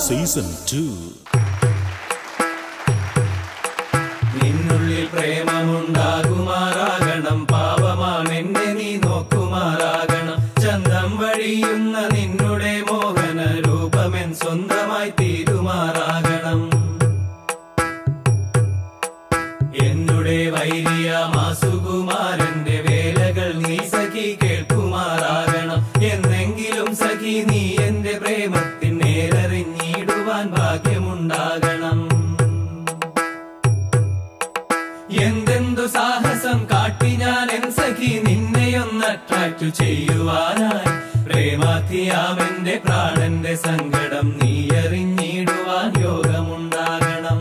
season two നിന്നുള്ളിൽ പ്രേമമുണ്ടാകുമാറാകണം പാവമാണ് എന്നെ നീ നോക്കുമാറാകണം ചന്തം വഴിയുന്ന നിന്നുടെ മോഹന രൂപമെൻ സ്വന്തമായി തീരുമാറാകണം എന്നുടെ വൈരിയ മാസുകുമാരന്റെ വേലകൾ നീ സഖി കേൾക്കുമാറാകണം എന്നെങ്കിലും സഖി നീ എന്റെ പ്രേമത്തിൻ നേരറിഞ്ഞിടുവാൻ ഭാഗ്യമുണ്ടാകണം എന്തെന്തു സാഹസം കാട്ടി ഞാൻ എൻ സഖി നിന്നെയൊന്ന് അട്രാക്ട് ചെയ്യുവാനായി പ്രേമാധിയാമെന്റെ പ്രാണന്റെ സങ്കടം നീ അറിഞ്ഞിടുവാൻ യോഗമുണ്ടാകണം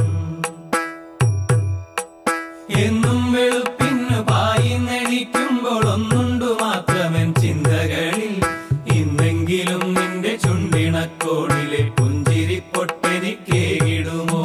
എന്നും വെളുപ്പിന്നു പായിന്നെണിക്കുമ്പോൾ ഒന്നുണ്ടു മാത്രമെൻ ചിന്തകളിൽ ഇന്നെങ്കിലും നിന്റെ ചുണ്ടിണക്കോടിലെ പുഞ്ചിരി പൊട്ടെനിക്കേകിടുമോ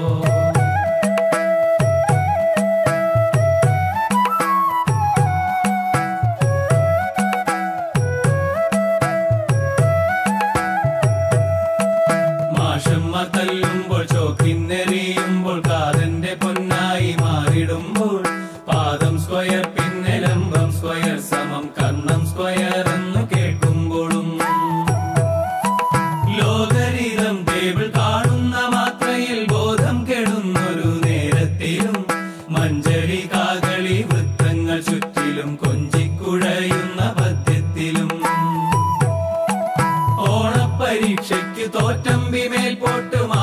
മാഷമ്മ തല്ലുമ്പോൾ ചോക്കിന്നെറിയുമ്പോൾ കാതന്റെ പൊന്നായി മാറിടുമ്പോൾ പാദം സ്ക്വയർ പിന്നെ ലംബം സ്ക്വയർ സമം കർണം സ്ക്വയർ എന്ന് കേൾക്കുമ്പോഴും ലോകരിതം ടേബിൾ കാണുന്ന മാത്രയിൽ ബോധം കെടുന്നൊരു നേരത്തിലും മഞ്ചരി കാകളി വൃത്തങ്ങൾ ചുറ്റിലും കൊഞ്ചിക്കുഴയുന്ന പദ്യത്തിലും ഓണപ്പരീക്ഷയ്ക്ക് തോറ്റമ്പി മേൽപോട്ട്